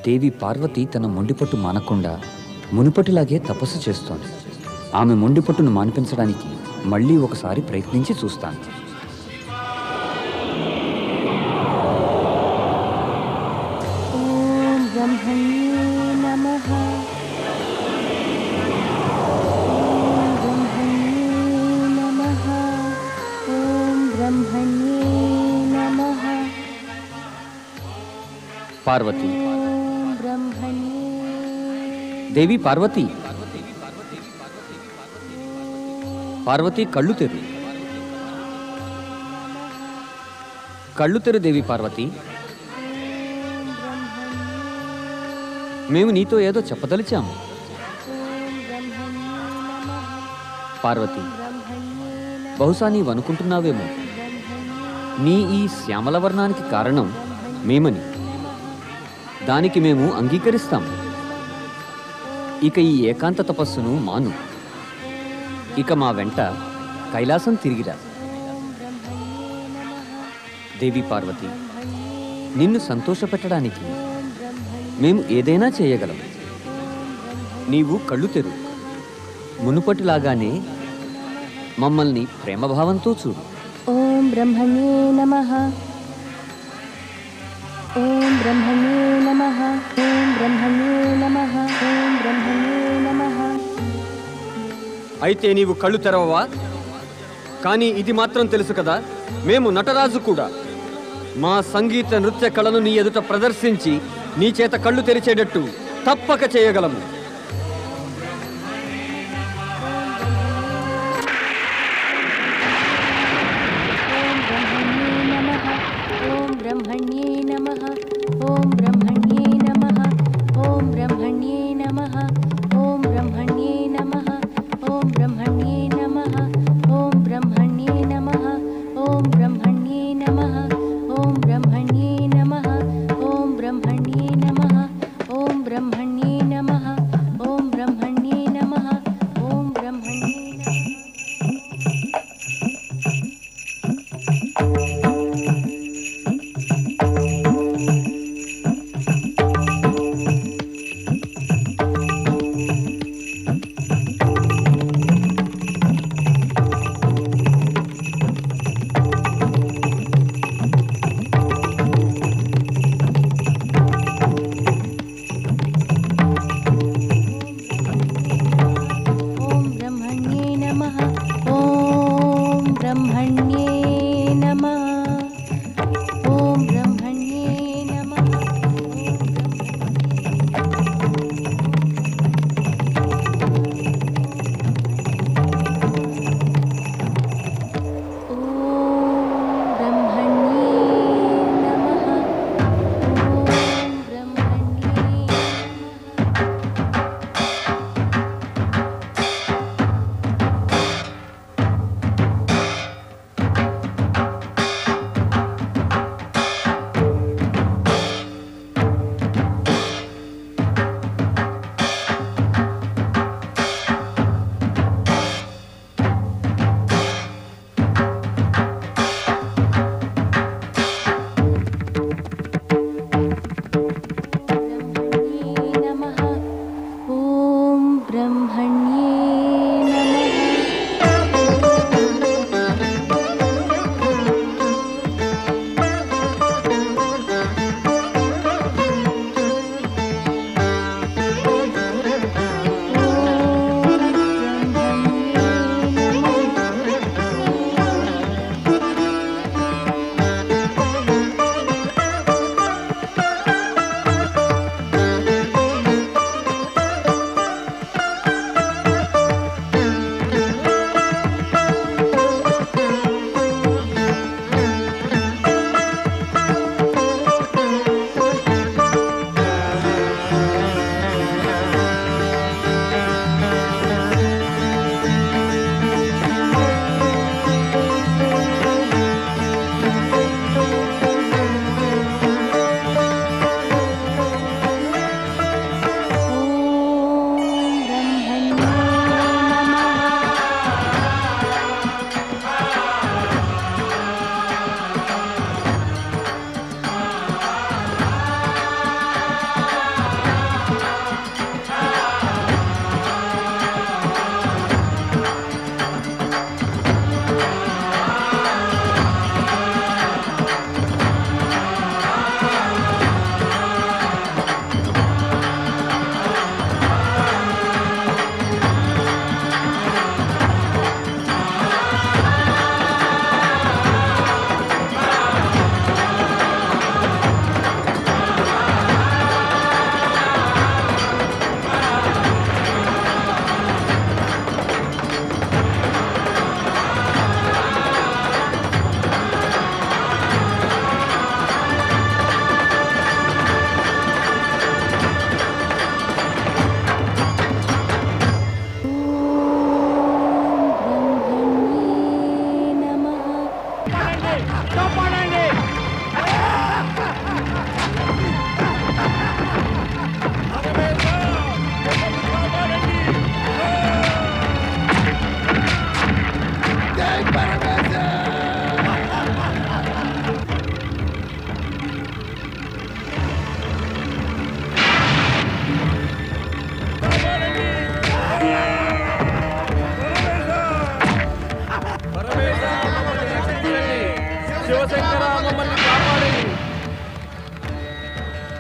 దేవి పార్వతి తన మొండిపట్టు మానకుండా మునుపటిలాగే తపస్సు చేస్తోంది ఆమె మొండిపట్టును మాన్పించడానికి మళ్ళీ ఒకసారి ప్రయత్నించి చూస్తాను ॐ ब्रह्मण्ये नमः ॐ ब्रह्मण्ये नमः ॐ ब्रह्मण्ये नमः పార్వతి ॐ ब्रह्मण्ये దేవి పార్వతి పార్వతి కళ్ళు తెరు కళ్ళు తెరు దేవి పార్వతి మేము నీతో ఏదో చెప్పదలిచాము పార్వతి బహుశా నీవు అనుకుంటున్నావేమో నీ ఈ శ్యామల వర్ణానికి కారణం మేమని దానికి మేము అంగీకరిస్తాము ఇక ఈ ఏకాంత తపస్సును మాను ఇక మా వెంట కైలాసం తిరిగిరా దేవి పార్వతి నిన్ను సంతోషపెట్టడానికి మేము ఏదైనా చేయగలం నీవు కళ్ళు తెరు మునుపటిలాగానే మమ్మల్ని ప్రేమభావంతో చూడు ॐ ब्रह्मणे नमः ॐ ब्रह्मणे नमः ॐ ब्रह्मणे नमः ॐ ब्रह्मणे नमः అయితే నీవు కళ్ళు తెరవవా కానీ ఇది మాత్రం తెలుసు కదా మేము నటరాజు కూడా మా సంగీత నృత్య కళను నీ ఎదుట ప్రదర్శించి నీ చేత కళ్ళు తెరిచేటట్టు తప్పక చేయగలము ॐ ब्रह्मण्ये नमः ॐ ब्रह्मण्ये नमः ॐ ब्रह्मण्ये नमः ॐ ब्रह्मण्ये नमः ॐ ब्रह्मण्ये नमः ॐ ब्रह्मण्ये नमः ॐ ब्रह्मण्ये नमः ॐ ब्रह्मण्ये नमः ॐ ब्रह्मण्ये नमः ॐ ब्रह्मण्ये नमः ॐ ब्रह्मण्ये नमः ॐ ब्रह्मण्ये नमः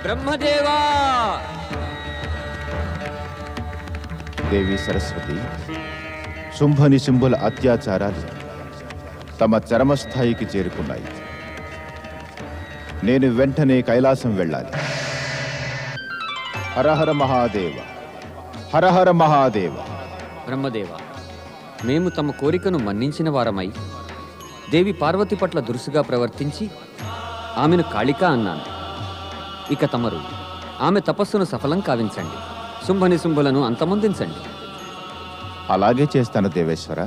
బ్రహ్మదేవా దేవి సరస్వతి శుంభ నిశుంభుల అత్యాచారాలు తమ చరమస్థాయికి చేరుకున్నాయి నేను వెంటనే కైలాసం వెళ్ళాలి హరహర మహాదేవ హరహర మహాదేవ బ్రహ్మదేవ మేము తమ కోరికను మన్నించిన వారమై దేవి పార్వతి పట్ల దురుసుగా ప్రవర్తించి ఆమెను కాళిక అన్నాను ఇక తమరు ఆమె తపస్సును సఫలం కావించండి శుంభని శుంభులను అంతమొందించండి అలాగే చేస్తాను దేవేశ్వర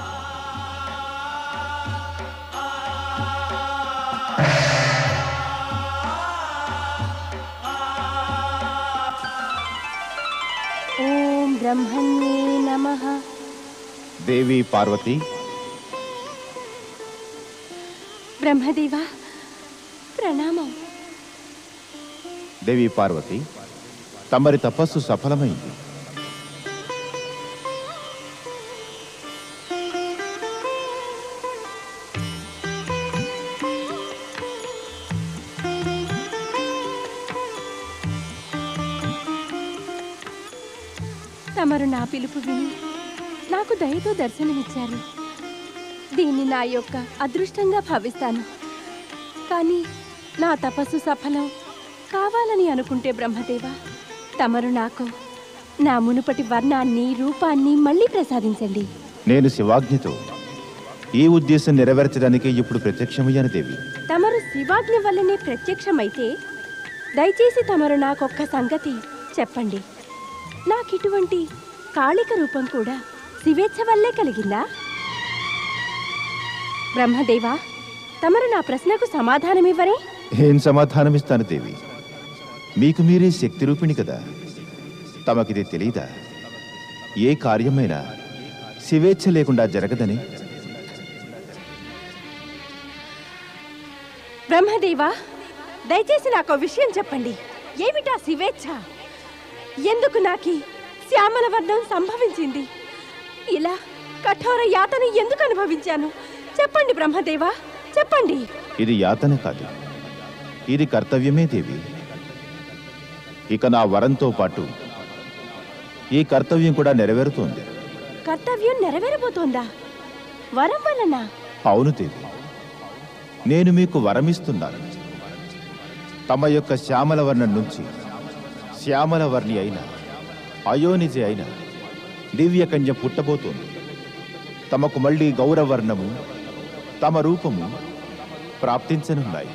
ఓం బ్రహ్మణ్యే నమః దేవి పార్వతి బ్రహ్మదేవా ప్రణామం దేవి పార్వతి తమరి తపస్సు సఫలమైంది తమరు నా పిలుపు విని నాకు దయతో దర్శనమిచ్చారు దీన్ని నా యొక్క అదృష్టంగా భావిస్తాను కానీ నా తపస్సు సఫలం కావాలని అనుకుంటే బ్రహ్మదేవ తమరు నాకు నా మునుపటి వర్ణాన్ని రూపాన్ని మళ్ళీ ప్రసాదించండి నేను శివాజ్ఞతో ఈ ఉద్దేశం నెరవేర్చడానికి ఇప్పుడు ప్రత్యక్షమయ్యాను దేవి తమరు శివాజ్ఞ వల్లనే ప్రత్యక్షమైతే దయచేసి తమరు నాకొక్క సంగతి చెప్పండి నాకిటువంటి కాళిక రూపం కూడా శివేచ్ఛ వల్లే కలిగిందా బ్రహ్మదేవా తమరు నా ప్రశ్నకు సమాధానమివ్వరే ఏం సమాధానమిస్తాను దేవి మీకు మీరే శక్తి రూపిణి కదా తమకిది తెలీదా ఏ కార్యమైనా శివేచ్ఛ లేకుండా జరగదని బ్రహ్మదేవా దయచేసి నాకు విషయం చెప్పండి ఏమిటా శివేచ్ఛ ఎందుకు నాకి శ్యామల వర్ణం సంభవించింది ఇలా కఠోర యాతన ఎందుకు అనుభవించాను చెప్పండి బ్రహ్మదేవా చెప్పండి ఇది యాతన కాదు ఇది కర్తవ్యమే దేవి ఇక నా వరంతో పాటు ఈ కర్తవ్యం కూడా నెరవేరుతోంది కర్తవ్యం నెరవేరబోతోందా వరం వలన అవును దేవి నేను మీకు వరమిస్తున్నాను తమ యొక్క శ్యామల వర్ణం నుంచి శ్యామల వర్ణి అయిన అయోనిజి అయిన దివ్య కన్య పుట్టబోతోంది తమకు మళ్ళీ గౌరవర్ణము తమ రూపము ప్రాప్తించనున్నాయి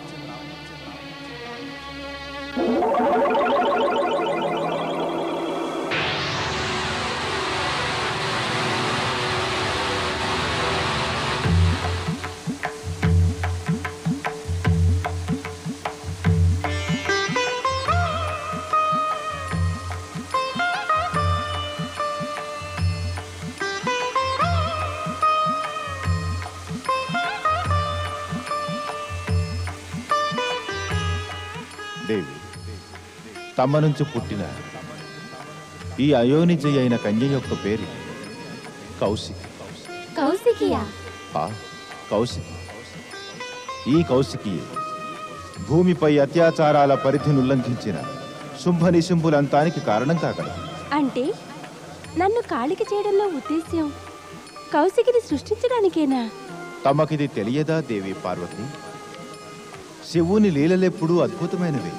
దేవి తమ నుంచి పుట్టిన ఈ అయోనిజి అయిన కన్య యొక్క పేరు కౌశికి కౌశికియా ఆ కౌశికి ఈ కౌశికి భూమిపై అత్యాచారాల పరిధిని ఉల్లంఘించిన శుంభ నిశుంభులంతానికి కారణం కాగలదు అంటే నన్ను కాళిక చేయడంలో ఉద్దేశ్యం కౌశికిని సృష్టించడానికేనా తమకిది తెలియదా దేవి పార్వతి శివుని లీలలెప్పుడూ అద్భుతమైనవి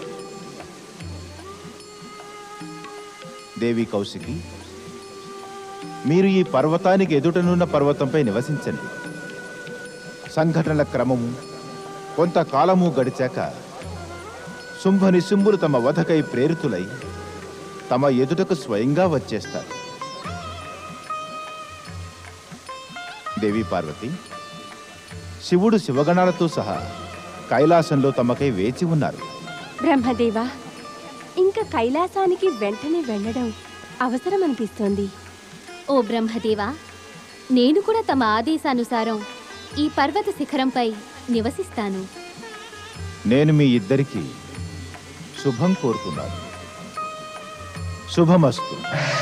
దేవి కౌశికి మీరు ఈ పర్వతానికి ఎదుటనున్న పర్వతంపై నివసించండి సంఘటనల క్రమము కొంతకాలము గడిచాక శుంభ నిశుంభులు తమ వధకై ప్రేరితులై తమ ఎదుటకు స్వయంగా వచ్చేస్తారు దేవి పార్వతి శివుడు శివగణాలతో సహా కైలాసంలో తమకై వేచి ఉన్నారు బ్రహ్మదేవా ఇంకా కైలాసానికి వెంటనే వెళ్ళడం అవసరం అనిపిస్తోంది ఓ బ్రహ్మదేవా నేను కూడా తమ ఆదేశానుసారం ఈ పర్వత శిఖరంపై నివసిస్తాను నేను మీ ఇద్దరికి శుభం కోరుతున్నాను శుభమస్తు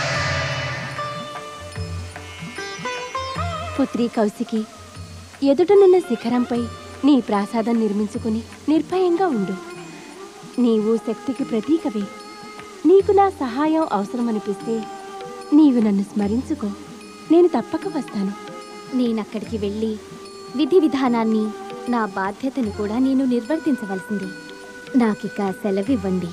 పుత్రి కౌశికి ఎదుటనున్న శిఖరంపై నీ ప్రాసాదం నిర్మించుకుని నిర్భయంగా ఉండు నీవు శక్తికి ప్రతీకవే నీకు నా సహాయం అవసరమనిపిస్తే నీవు నన్ను స్మరించుకో నేను తప్పక వస్తాను నేనక్కడికి వెళ్ళి విధి విధానాన్ని నా బాధ్యతను కూడా నేను నిర్వర్తించవలసింది నాకిక సెలవివ్వండి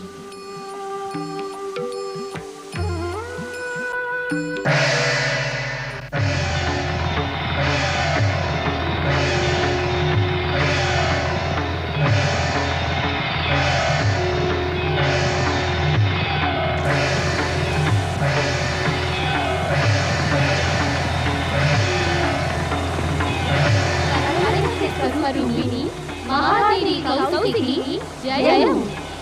మహాదేవి కౌశికి జయం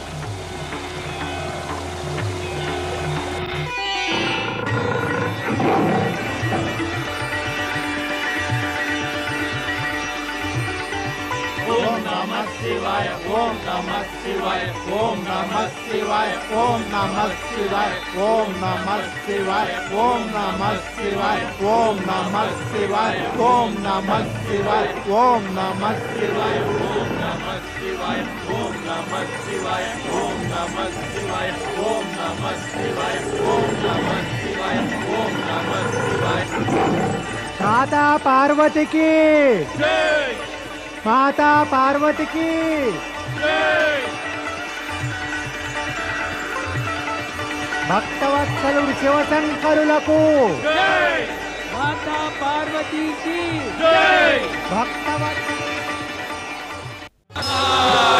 మాతా పార్వతికి మాతా పార్వతికి భక్తవత్సలుడు శివశంకరులకు మాతా పార్వతీకి భక్తవత్స